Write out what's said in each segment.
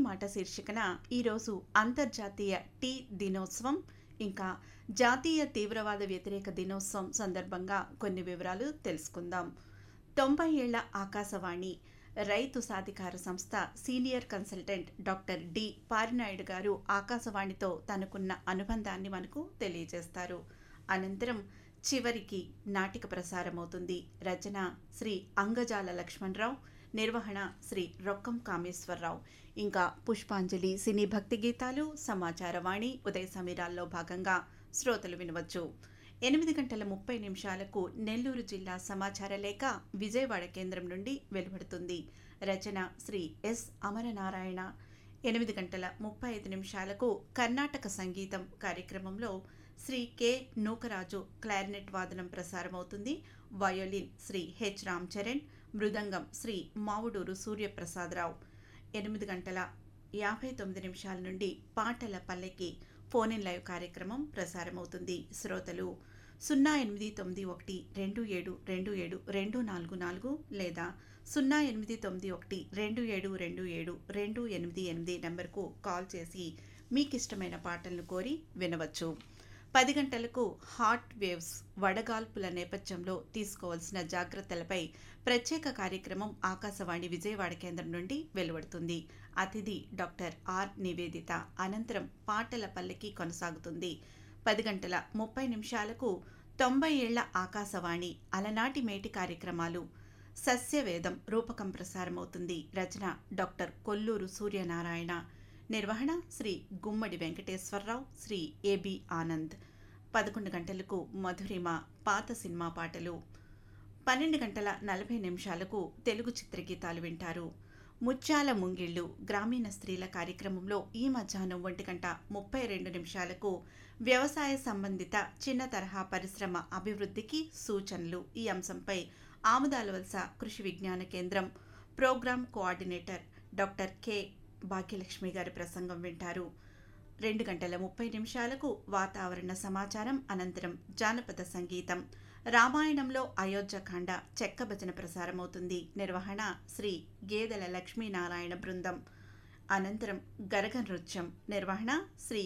మాట శీర్షికన ఈరోజు అంతర్జాతీయ టీ దినోత్సవం ఇంకా జాతీయ తీవ్రవాద వ్యతిరేక దినోత్సవం సందర్భంగా కొన్ని వివరాలు తెలుసుకుందాం తొంభై ఏళ్ల ఆకాశవాణి రైతు సాధికార సంస్థ senior consultant doctor D Parinaidu గారు ఆకాశవాణితో తనకున్న అనుబంధాన్ని మనకు తెలియజేస్తారు అనంతరం చివరికి నాటిక ప్రసారమవుతుంది రచన శ్రీ అంగజాల లక్ష్మణరావు నిర్వహణ శ్రీ రొక్కం కామేశ్వరరావు ఇంకా పుష్పాంజలి సినీ భక్తి గీతాలు సమాచారవాణి ఉదయ సమీరాల్లో భాగంగా శ్రోతలు వినవచ్చు ఎనిమిది గంటల ముప్పై నిమిషాలకు నెల్లూరు జిల్లా సమాచార లేఖ విజయవాడ కేంద్రం నుండి వెలువడుతుంది రచన శ్రీ ఎస్ అమరనారాయణ ఎనిమిది గంటల ముప్పై ఐదు నిమిషాలకు కర్ణాటక సంగీతం కార్యక్రమంలో శ్రీ కె నూకరాజు క్లారినెట్ వాదనం ప్రసారమవుతుంది వయోలిన్ శ్రీ హెచ్ రామ్ చరణ్ మృదంగం శ్రీ మావుడూరు సూర్యప్రసాదరావు ఎనిమిది గంటల యాభై తొమ్మిది నిమిషాల నుండి పాటల పల్లెకి ఫోన్ ఇన్ లైవ్ కార్యక్రమం ప్రసారమవుతుంది శ్రోతలు సున్నా ఎనిమిది తొమ్మిది ఒకటి రెండు ఏడు రెండు ఏడు రెండు నాలుగు నాలుగు లేదా సున్నా ఎనిమిది తొమ్మిది ఒకటి రెండు ఏడు రెండు ఏడు రెండు ఎనిమిది ఎనిమిది నెంబర్కు కాల్ చేసి మీకు ఇష్టమైన పాటలను కోరి వినవచ్చు పది గంటలకు హాట్ వేవ్స్ వడగాల్పుల నేపథ్యంలో తీసుకోవాల్సిన జాగ్రత్తలపై ప్రత్యేక కార్యక్రమం ఆకాశవాణి విజయవాడ కేంద్రం నుండి వెలువడుతుంది అతిథి డాక్టర్ ఆర్ నివేదిత అనంతరం పాటల పల్లకి కొనసాగుతుంది పది గంటల ముప్పై నిమిషాలకు తొంభై ఏళ్ల ఆకాశవాణి అలనాటి మేటి కార్యక్రమాలు సస్యవేదం రూపకం ప్రసారమవుతుంది రచన డాక్టర్ కొల్లూరు సూర్యనారాయణ నిర్వహణ శ్రీ గుమ్మడి వెంకటేశ్వరరావు శ్రీ ఏబి ఆనంద్ పదకొండు గంటలకు మధురిమ పాత సినిమా పాటలు పన్నెండు గంటల నలభై నిమిషాలకు తెలుగు చిత్రగీతాలు వింటారు ముత్యాల ముంగిళ్ళు గ్రామీణ స్త్రీల కార్యక్రమంలో ఈ మధ్యాహ్నం ఒంటి గంట ముప్పై రెండు నిమిషాలకు వ్యవసాయ సంబంధిత చిన్న తరహా పరిశ్రమ అభివృద్ధికి సూచనలు ఈ అంశంపై ఆముదాల వలస కృషి విజ్ఞాన కేంద్రం program coordinator doctor K Bhagyalakshmi గారి ప్రసంగం వింటారు రెండు గంటల ముప్పై నిమిషాలకు వాతావరణ సమాచారం అనంతరం జానపద సంగీతం రామాయణంలో అయోధ్యకాండ చెక్క భజన ప్రసారమవుతుంది నిర్వహణ శ్రీ గేదెల లక్ష్మీనారాయణ బృందం అనంతరం గరగ నృత్యం నిర్వహణ శ్రీ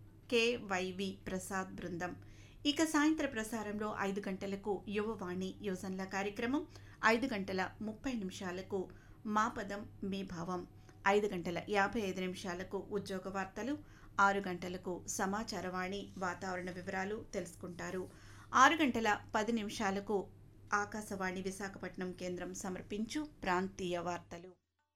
కెవైవి ప్రసాద్ బృందం ఇక సాయంత్ర ప్రసారంలో ఐదు గంటలకు యువవాణి యోజనల కార్యక్రమం ఐదు గంటల ముప్పై నిమిషాలకు మా పదం మీ భావం ఐదు గంటల యాభై ఐదు నిమిషాలకు ఉద్యోగ వార్తలు ఆరు గంటలకు సమాచారవాణి వాతావరణ వివరాలు తెలుసుకుంటారు ఆరు గంటల పది నిమిషాలకు ఆకాశవాణి విశాఖపట్నం కేంద్రం సమర్పించు ప్రాంతీయ వార్తలు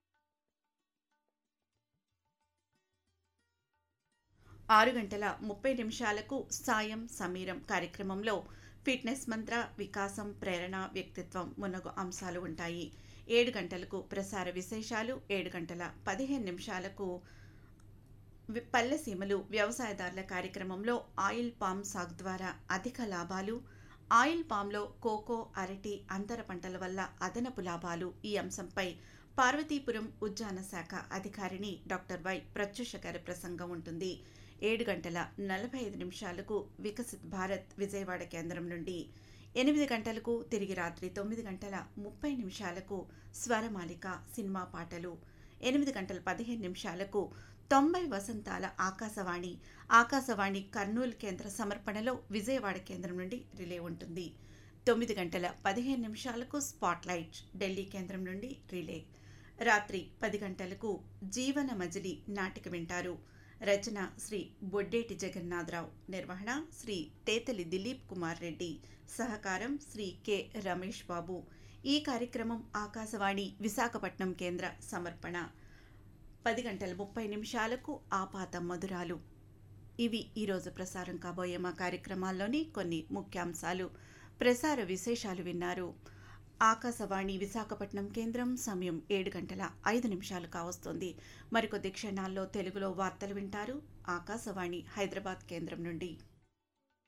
ఆరు గంటల ముప్పై నిమిషాలకు సాయం సమీరం కార్యక్రమంలో ఫిట్నెస్ మంత్ర వికాసం ప్రేరణ వ్యక్తిత్వం మున్నగు అంశాలు ఉంటాయి ఏడు గంటలకు ప్రసార విశేషాలు ఏడు గంటల పదిహేను నిమిషాలకు పల్లెసీమలు వ్యవసాయదారుల కార్యక్రమంలో ఆయిల్ పామ్ సాగు ద్వారా అధిక లాభాలు ఆయిల్ పామ్లో కోకో అరటి అంతర పంటల వల్ల అదనపు లాభాలు ఈ అంశంపై పార్వతీపురం ఉద్యాన శాఖ అధికారిని డాక్టర్ వై ప్రత్యుష గారి ప్రసంగం ఉంటుంది ఏడు గంటల నలభై ఐదు నిమిషాలకు వికసిత్ భారత్ విజయవాడ కేంద్రం నుండి ఎనిమిది గంటలకు తిరిగి రాత్రి తొమ్మిది గంటల ముప్పై నిమిషాలకు స్వరమాలిక సినిమా పాటలు ఎనిమిది గంటల పదిహేను నిమిషాలకు తొంభై వసంతాల ఆకాశవాణి ఆకాశవాణి కర్నూలు కేంద్ర సమర్పణలో విజయవాడ కేంద్రం నుండి రిలే ఉంటుంది తొమ్మిది గంటల పదిహేను నిమిషాలకు స్పాట్లైట్ ఢిల్లీ కేంద్రం నుండి రిలే రాత్రి పది గంటలకు జీవన మజిలీ నాటిక వింటారు రచన శ్రీ బొడ్డేటి జగన్నాథరావు నిర్వహణ శ్రీ తేతలి దిలీప్ కుమార్ రెడ్డి సహకారం శ్రీ కె రమేష్ బాబు ఈ కార్యక్రమం ఆకాశవాణి విశాఖపట్నం కేంద్ర సమర్పణ పది గంటల ముప్పై నిమిషాలకు ఆపాత మధురాలు ఇవి ఈరోజు ప్రసారం కాబోయే మా కార్యక్రమాల్లోని కొన్ని ముఖ్యాంశాలు ప్రసార విశేషాలు విన్నారు ఆకాశవాణి విశాఖపట్నం కేంద్రం సమయం ఏడు గంటల ఐదు నిమిషాలు కావస్తోంది మరికొద్ది క్షణాల్లో తెలుగులో వార్తలు వింటారు ఆకాశవాణి హైదరాబాద్ కేంద్రం నుండి